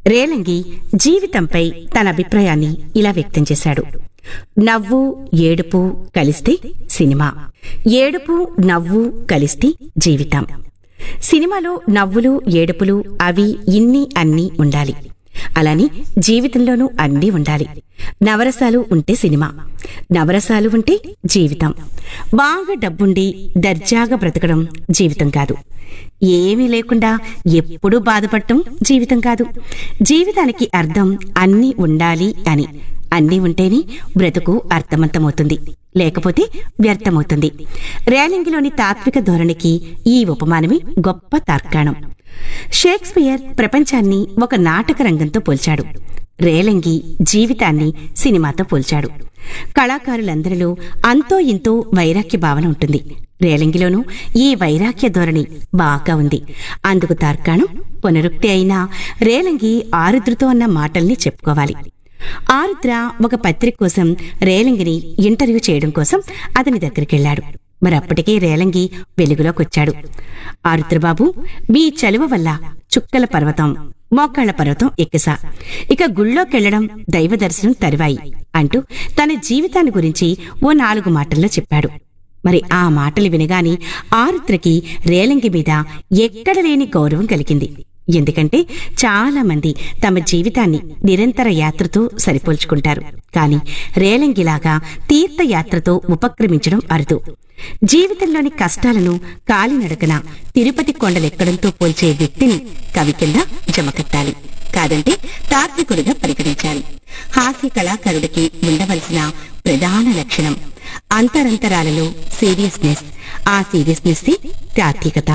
రేలంగి జీవితంపై తన అభిప్రాయాన్ని ఇలా వ్యక్తం చేశాడు నవ్వు ఏడుపు కలిస్తే సినిమా ఏడుపు నవ్వు కలిస్తే జీవితం సినిమాలో నవ్వులు ఏడుపులు అవి ఇన్ని అన్నీ ఉండాలి అలాని జీవితంలోనూ అన్నీ ఉండాలి నవరసాలు ఉంటే సినిమా నవరసాలు ఉంటే జీవితం బాగా డబ్బుండి దర్జాగా బ్రతకడం జీవితం కాదు ఏమీ లేకుండా ఎప్పుడూ బాధపడటం జీవితం కాదు జీవితానికి అర్థం అన్నీ ఉండాలి అని అన్నీ ఉంటేనే బ్రతుకు అర్థవంతమవుతుంది లేకపోతే వ్యర్థమవుతుంది రేలింగిలోని తాత్విక ధోరణికి ఈ ఉపమానమే గొప్ప తార్కాణం షేక్స్పియర్ ప్రపంచాన్ని ఒక నాటక రంగంతో పోల్చాడు రేలంగి జీవితాన్ని సినిమాతో పోల్చాడు కళాకారులందరిలో అంతో ఇంతో వైరాగ్య భావన ఉంటుంది రేలంగిలోనూ ఈ వైరాగ్య ధోరణి బాగా ఉంది అందుకు తార్కాణం పునరుక్తి అయినా రేలంగి ఆరుద్రతో అన్న మాటల్ని చెప్పుకోవాలి ఆరుద్ర ఒక పత్రిక కోసం రేలంగిని ఇంటర్వ్యూ చేయడం కోసం అతని దగ్గరికెళ్లాడు మరి అప్పటికే రేలంగి వెలుగులోకొచ్చాడు ఆరుద్రబాబు మీ చలువ వల్ల చుక్కల పర్వతం మోకాళ్ల పర్వతం ఎక్కిసా ఇక గుళ్ళోకెళ్లడం దైవ దర్శనం తరివాయి అంటూ తన జీవితాన్ని గురించి ఓ నాలుగు మాటల్లో చెప్పాడు మరి ఆ మాటలు వినగాని ఆరుద్రకి రేలంగి మీద ఎక్కడ లేని గౌరవం కలిగింది ఎందుకంటే చాలా మంది తమ జీవితాన్ని నిరంతర యాత్రతో సరిపోల్చుకుంటారు కాని రేలంగిలాగా తీర్థయాత్రతో ఉపక్రమించడం అరుదు జీవితంలోని కష్టాలను కాలినడకన తిరుపతి కొండలెక్కడంతో పోల్చే వ్యక్తిని కవి కింద జమకట్టాలి కాదంటే తాత్వికుడిగా పరిగణించాలి హాస్య కళాకారుడికి ఉండవలసిన ప్రధాన లక్షణం అంతరంతరాలలో సీరియస్నెస్ ఆ సీరియస్నెస్ తాత్వికత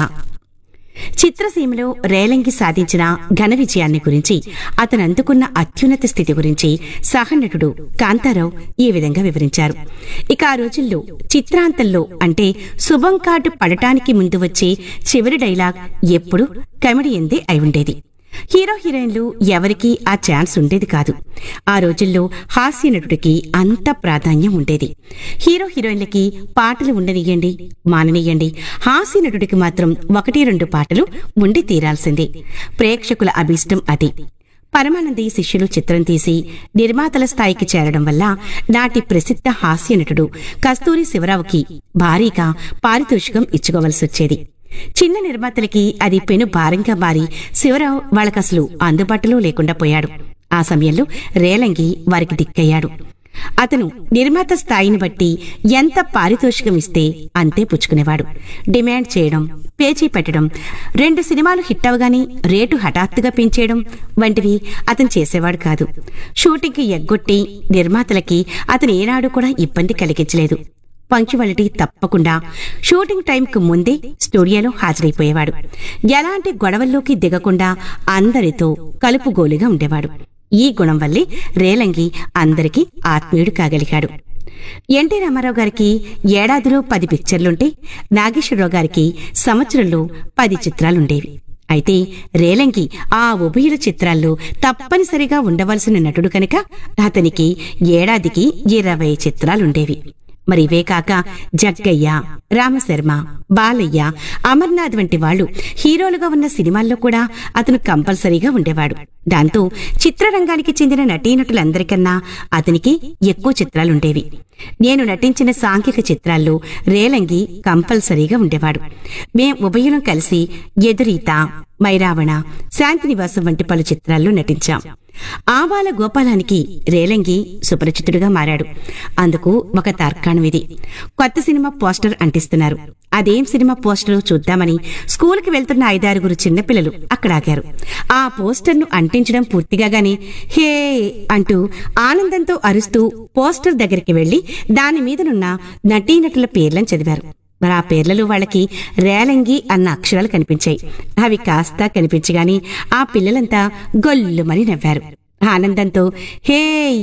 చిత్రసీమలో రేలంగి సాధించిన ఘన విజయాన్ని గురించి అతను అందుకున్న అత్యున్నత స్థితి గురించి సహనటుడు కాంతారావు ఈ విధంగా వివరించారు ఇక ఆ రోజుల్లో చిత్రాంతంలో అంటే శుభం కార్డు పడటానికి ముందు వచ్చే చివరి డైలాగ్ ఎప్పుడు కమెడియందే అయి ఉండేది హీరో హీరోయిన్లు ఎవరికీ ఆ ఛాన్స్ ఉండేది కాదు ఆ రోజుల్లో హాస్య నటుడికి అంత ప్రాధాన్యం ఉండేది హీరో హీరోయిన్లకి పాటలు ఉండనియండి మాననియండి హాస్య నటుడికి మాత్రం ఒకటి రెండు పాటలు ఉండి తీరాల్సిందే ప్రేక్షకుల అభీష్టం అది పరమానంది శిష్యులు చిత్రం తీసి నిర్మాతల స్థాయికి చేరడం వల్ల నాటి ప్రసిద్ధ హాస్య నటుడు కస్తూరి శివరావుకి భారీగా పారితోషికం ఇచ్చుకోవలసి వచ్చేది చిన్న నిర్మాతలకి అది పెను భారంగా మారి శివరావు వాళ్ళకసలు అందుబాటులో లేకుండా పోయాడు ఆ సమయంలో రేలంగి వారికి దిక్కయ్యాడు అతను నిర్మాత స్థాయిని బట్టి ఎంత పారితోషికం ఇస్తే అంతే పుచ్చుకునేవాడు డిమాండ్ చేయడం పేచీ పెట్టడం రెండు సినిమాలు హిట్ అవగానే రేటు హఠాత్తుగా పెంచేయడం వంటివి అతను చేసేవాడు కాదు షూటింగ్కి ఎగ్గొట్టి నిర్మాతలకి అతను ఏనాడు కూడా ఇబ్బంది కలిగించలేదు పంక్చువాలిటీ తప్పకుండా షూటింగ్ టైంకు ముందే స్టూడియోలో హాజరైపోయేవాడు ఎలాంటి గొడవల్లోకి దిగకుండా అందరితో కలుపుగోలుగా ఉండేవాడు ఈ గుణం వల్లే రేలంగి అందరికీ ఆత్మీయుడు కాగలిగాడు ఎన్టీ రామారావు గారికి ఏడాదిలో పది పిక్చర్లుంటే నాగేశ్వరరావు గారికి సంవత్సరంలో పది చిత్రాలుండేవి అయితే రేలంగి ఆ ఉభయుల చిత్రాల్లో తప్పనిసరిగా ఉండవలసిన నటుడు కనుక అతనికి ఏడాదికి ఇరవై చిత్రాలుండేవి మరి ఇవే కాక జగ్గయ్య రామశర్మ బాలయ్య అమర్నాథ్ వంటి వాళ్ళు హీరోలుగా ఉన్న సినిమాల్లో కూడా అతను కంపల్సరీగా ఉండేవాడు దాంతో చిత్రరంగానికి చెందిన నటీనటులందరికన్నా అతనికి ఎక్కువ చిత్రాలుండేవి నేను నటించిన సాంఘిక చిత్రాల్లో రేలంగి కంపల్సరీగా ఉండేవాడు మేం ఉభయులం కలిసి ఎదురీత మైరావణ శాంతినివాసం వంటి పలు చిత్రాల్లో నటించాం ఆబాల గోపాలానికి రేలంగి సుపరిచితుడుగా మారాడు అందుకు ఒక తార్కాణం ఇది కొత్త సినిమా పోస్టర్ అంటిస్తున్నారు అదేం సినిమా పోస్టర్ చూద్దామని స్కూల్కి వెళ్తున్న ఐదారుగురు చిన్నపిల్లలు అక్కడ ఆగారు ఆ పోస్టర్ను అంటించడం పూర్తిగానే హే అంటూ ఆనందంతో అరుస్తూ పోస్టర్ దగ్గరికి వెళ్లి దాని మీదనున్న నటీనటుల పేర్లను చదివారు మరి ఆ పేర్లలో వాళ్ళకి రేలంగి అన్న అక్షరాలు కనిపించాయి అవి కాస్త కనిపించగాని ఆ పిల్లలంతా గొల్లుమని నవ్వారు ఆనందంతో హే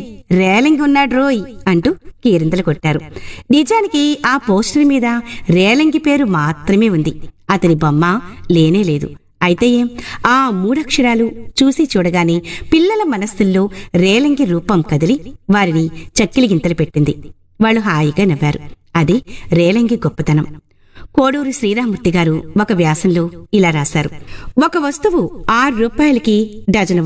రేలంగి ఉన్నాడు రోయ్ అంటూ కీరింతలు కొట్టారు నిజానికి ఆ పోస్టర్ మీద రేలంగి పేరు మాత్రమే ఉంది అతని బొమ్మ లేనే లేదు అయితే ఏం ఆ మూడక్షరాలు చూసి చూడగానే పిల్లల మనస్సుల్లో రేలంగి రూపం కదిలి వారిని చక్కిలి గింతలు పెట్టింది వాళ్ళు హాయిగా నవ్వారు అది రేలంగి గొప్పతనం కోడూరి శ్రీరామూర్తి గారు ఒక వ్యాసంలో ఇలా రాశారు ఒక వస్తువు ఆరు రూపాయలకి డజను